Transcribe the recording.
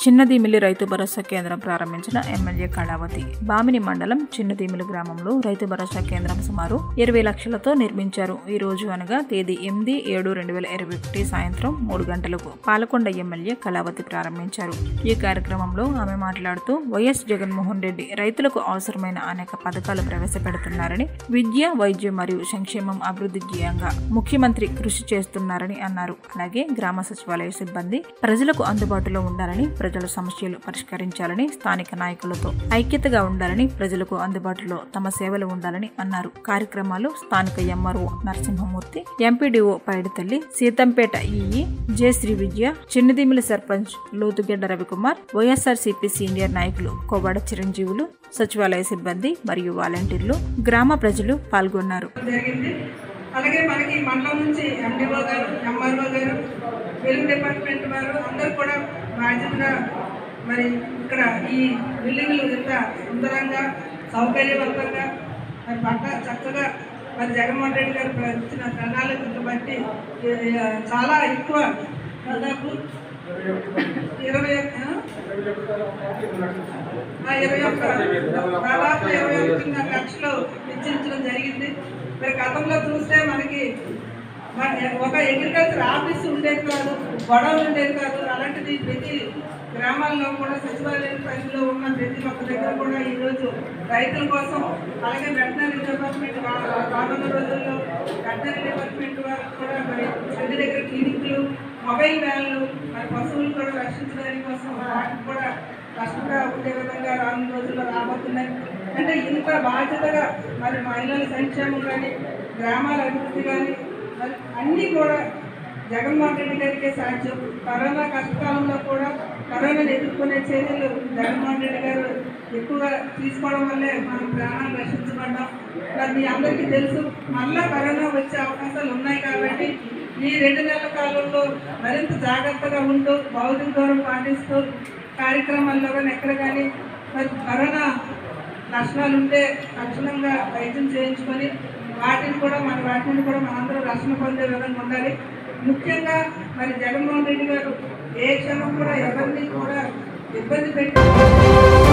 చిన్నదీమిలి రైతు భరోసా కేంద్రం ప్రారంభించిన ఎమ్మెల్యే కళావతి బామిని మండలం చిన్నదీమిలి గ్రామంలో రైతు భరోసా కేంద్రం సుమారు ఇరవై లక్షలతో నిర్మించారు ఈ రోజు అనగా తేదీ ఎనిమిది ఏడు రెండు వేల ఇరవై ఒకటి సాయంత్రం మూడు గంటలకు పాలకొండ ఎమ్మెల్యే కళావతి ప్రారంభించారు ఈ కార్యక్రమంలో ఆమె మాట్లాడుతూ వైఎస్ జగన్మోహన్ రెడ్డి రైతులకు అవసరమైన అనేక పథకాలు ప్రవేశపెడుతున్నారని విద్య వైద్యం మరియు సంక్షేమం అభివృద్ధి ధ్యేయంగా ముఖ్యమంత్రి కృషి చేస్తున్నారని అన్నారు అలాగే గ్రామ సచివాలయ సిబ్బంది ప్రజలకు అందుబాటులో ఉండాలని ప్రజల సమస్యలు పరిష్కరించాలని స్థానిక నాయకులతో ఐక్యతగా ఉండాలని ప్రజలకు అందుబాటులో తమ సేవలు ఉండాలని అన్నారు కార్యక్రమాలు స్థానిక MRO Narasimhamurthy MPDO Paiditalli Seethampeta EE J Sri Vidya Chinnadimili sarpanch Lothugedda Ravikumar YSRCP senior నాయకులు కోవాడ చిరంజీవులు సచివాలయ సిబ్బంది మరియు వాలంటీర్లు గ్రామ ప్రజలు పాల్గొన్నారు జరిగింది అలాగే మనకి మండలం నుంచి ఎండిఓ గారు ఎంఆర్ఓ గారు వెలుగు డిపార్ట్మెంట్ వారు అందరూ కూడా బాధ్యతగా మరి ఇక్కడ ఈ బిల్డింగ్లు ఇంత సుందరంగా సౌకర్యవంతంగా మరి పట్ట చక్కగా మరి జగన్మోహన్ రెడ్డి గారు ఇచ్చిన ప్రణాళికను బట్టి ఈ, ఆ, చాలా ఎక్కువ దాదాపు ఇరవై ఆ? ఆ ఇరవై ఒక్క దాదాపు ఇరవై ఒకటిన్నర లక్షలు వెచ్చించడం జరిగింది మరి గతంలో చూస్తే మనకి మన ఒక అగ్రికల్చర్ ఆఫీస్ ఉండేది కాదు గొడవ ఉండేది కాదు అలాంటిది ప్రతి గ్రామాల్లో కూడా సచివాలయం పరిధిలో ఉన్న ప్రతి ఒక్క దగ్గర కూడా ఈరోజు రైతుల కోసం అలాగే వెటనరీ డిపార్ట్మెంట్ రా- రానున్న రోజుల్లో వెటనరీ డిపార్ట్మెంట్ వారు కూడా మరి అన్ని దగ్గర క్లినిక్లు మొబైల్ వ్యాన్లు మరి పశువులు కూడా రక్షించడానికి కోసం వాటికి కూడా కష్టంగా ఉండే విధంగా రానున్న రోజుల్లో రాబోతున్నాయి అంటే ఇంత బాధ్యతగా మరి మహిళల సంక్షేమం కానీ గ్రామాల అభివృద్ధి కానీ మరి అన్నీ కూడా జగన్మోహన్ రెడ్డి గారికే సాధ్యం కరోనా కష్టకాలంలో కూడా కరోనాను ఎదుర్కొనే చర్యలు జగన్మోహన్ రెడ్డి గారు ఎక్కువగా తీసుకోవడం వల్లే మనం ప్రాణాలు రక్షించబడ్డాం మరి మీ అందరికీ తెలుసు మళ్ళా కరోనా వచ్చే అవకాశాలు ఉన్నాయి కాబట్టి ఈ రెండు నెలల కాలంలో మరింత జాగ్రత్తగా ఉంటూ భౌతిక దూరం పాటిస్తూ కార్యక్రమాల్లో కానీ ఎక్కడ కానీ మరి కరోనా లక్షణాలు ఉంటే తక్షణంగా వైద్యం చేయించుకొని వాటిని కూడా మన వాటిని కూడా మనందరం రక్షణ పొందే విధంగా ఉండాలి ముఖ్యంగా మరి జగన్మోహన్ రెడ్డి గారు ఏ క్షణం కూడా ఎవరిని కూడా ఇబ్బంది పెట్టి